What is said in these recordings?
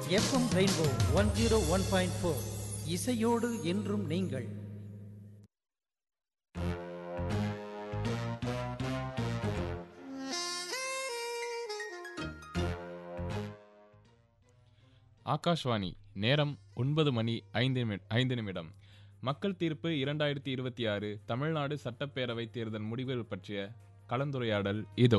FM rainbow one zero one point four இசையோடு என்றும் நீங்கள் ஆகாஷ்வாணி நேரம் ஒன்பது மணி ஐந்து நிமி ஐந்து நிமிடம் மக்கள் தீர்ப்பு இரண்டாயிரத்தி இருபத்தி ஆறு தமிழ்நாடு சட்டப்பேரவை தேர்தல் முடிவுகள் பற்றிய கலந்துரையாடல் இதோ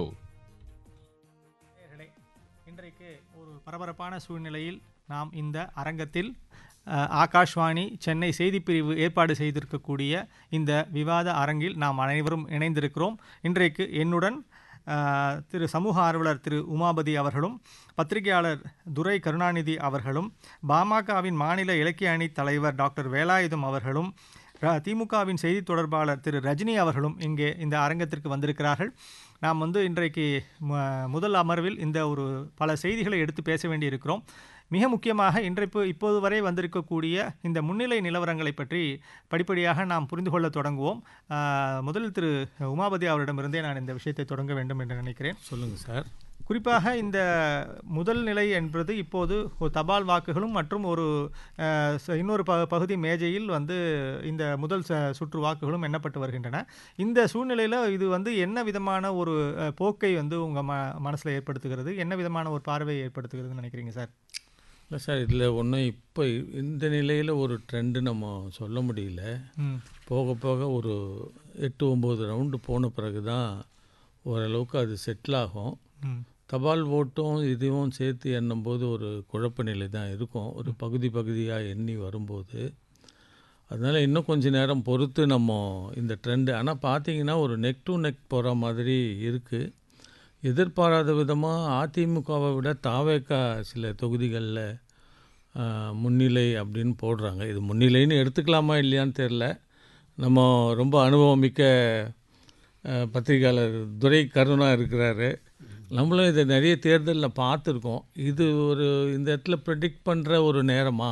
நேயர்களே, இன்றைக்கு ஒரு பரபரப்பான சூழ்நிலையில் நாம் இந்த அரங்கத்தில் அஹ், ஆகாஷ்வாணி சென்னை செய்திப்பிரிவு ஏற்பாடு செய்திருக்கக்கூடிய இந்த விவாத அரங்கில் நாம் அனைவரும் இணைந்திருக்கிறோம் இன்றைக்கு என்னுடன் அஹ், திரு சமூக ஆர்வலர் திரு உமாபதி அவர்களும் பத்திரிகையாளர் துரை கருணாநிதி அவர்களும் பாமகவின் மாநில இலக்கிய அணி தலைவர் டாக்டர் வேலாயுதம் அவர்களும் ர- திமுகவின் செய்தி தொடர்பாளர் திரு ரஜினி அவர்களும் இங்கே இந்த அரங்கத்திற்கு வந்திருக்கிறார்கள் நாம் வந்து இன்றைக்கு ம- முதல் அமர்வில் இந்த ஒரு பல செய்திகளை எடுத்து பேச வேண்டியிருக்கிறோம் மிக முக்கியமாக இன்றைப்பு இப்போது வரை வந்திருக்கக்கூடிய இந்த முன்னிலை நிலவரங்களை பற்றி படிப்படியாக நாம் புரிந்து கொள்ள தொடங்குவோம் ஆஹ், முதலில் திரு உமாபதி அவரிடமிருந்தே நான் இந்த விஷயத்தை தொடங்க வேண்டும் என்று நினைக்கிறேன் சொல்லுங்கள் சார் குறிப்பாக இந்த முதல் நிலை என்பது இப்போது ஒரு தபால் வாக்குகளும் மற்றும் ஒரு அஹ், ச- இன்னொரு ப பகுதி மேஜையில் வந்து இந்த முதல் ச சுற்று வாக்குகளும் எண்ணப்பட்டு வருகின்றன இந்த சூழ்நிலையில் இது வந்து என்ன விதமான ஒரு அஹ், போக்கை வந்து உங்கள் ம மனசில் ஏற்படுத்துகிறது என்ன விதமான ஒரு பார்வையை ஏற்படுத்துகிறதுன்னு நினைக்கிறீங்க சார் இல்லை சார் இதில் ஒன்றும் இப்போ இந்த நிலையில் ஒரு ட்ரெண்டு நம்ம சொல்ல முடியல ம் போக போக ஒரு எட்டு ஒம்பது ரவுண்டு போன பிறகு தான் ஓரளவுக்கு அது செட்டில் ஆகும் ம் தபால் ஓட்டும் இதுவும் சேர்த்து எண்ணும்போது ஒரு குழப்ப நிலை தான் இருக்கும் ஒரு பகுதி பகுதியாக எண்ணி வரும்போது அதனால் இன்னும் கொஞ்ச நேரம் பொறுத்து நம்ம இந்த ட்ரெண்டு ஆனால் பார்த்தீங்கன்னா ஒரு நெக் டு நெக் போகிற மாதிரி இருக்குது எதிர்பாராத விதமாக அதிமுகவை விட தாவேக்கா சில தொகுதிகளில் முன்னிலை அப்படின்னு போடுறாங்க இது முன்னிலைன்னு எடுத்துக்கலாமா இல்லையான்னு தெரில நம்ம ரொம்ப அனுபவமிக்க அஹ், பத்திரிகையாளர் துரை கருணா இருக்கிறாரு நம்மளும் இதை நிறைய தேர்தலில் பார்த்துருக்கோம் இது ஒரு இந்த இடத்துல ப்ரெடிக்ட் பண்ணுற ஒரு நேரமா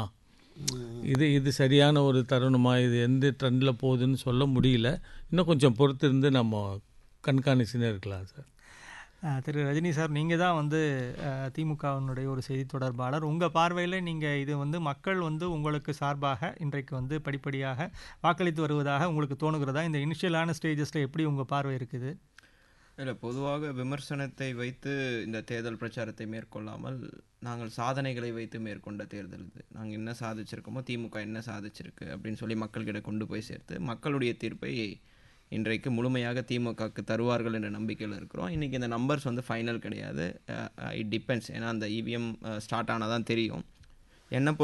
இது இது சரியான ஒரு தருணமா இது எந்த ட்ரெண்டில் போகுதுன்னு சொல்ல முடியல இன்னும் கொஞ்சம் பொறுத்து இருந்து நம்ம கண்காணிச்சுன்னு இருக்கலாம் சார் அஹ், திரு ரஜினி சார் நீங்கள் தான் வந்து அஹ், திமுகவினுடைய ஒரு செய்தி தொடர்பாளர் உங்கள் பார்வையில் நீங்கள் இது வந்து மக்கள் வந்து உங்களுக்கு சார்பாக இன்றைக்கு வந்து படிப்படியாக வாக்களித்து வருவதாக உங்களுக்கு தோணுகிறதா இந்த இனிஷியலான ஸ்டேஜஸில் எப்படி உங்கள் பார்வை இருக்குது இல்லை பொதுவாக விமர்சனத்தை வைத்து இந்த தேர்தல் பிரச்சாரத்தை மேற்கொள்ளாமல் நாங்கள் சாதனைகளை வைத்து மேற்கொண்ட தேர்தல் இது நாங்கள் என்ன சாதிச்சிருக்கோமோ திமுக என்ன சாதிச்சிருக்கு அப்படின்னு சொல்லி மக்கள்கிட்ட கொண்டு போய் சேர்த்து மக்களுடைய தீர்ப்பை இன்றைக்கு முழுமையாக திமுகவுக்கு தருவார்கள் என்ற நம்பிக்கையில் இருக்கிறோம் இன்றைக்கி இந்த நம்பர்ஸ் வந்து ஃபைனல் கிடையாது இட் டிபெண்ட்ஸ் ஏன்னா அந்த இவிஎம் ஸ்டார்ட் ஆனால் தான் தெரியும் என்னை பொறுத்த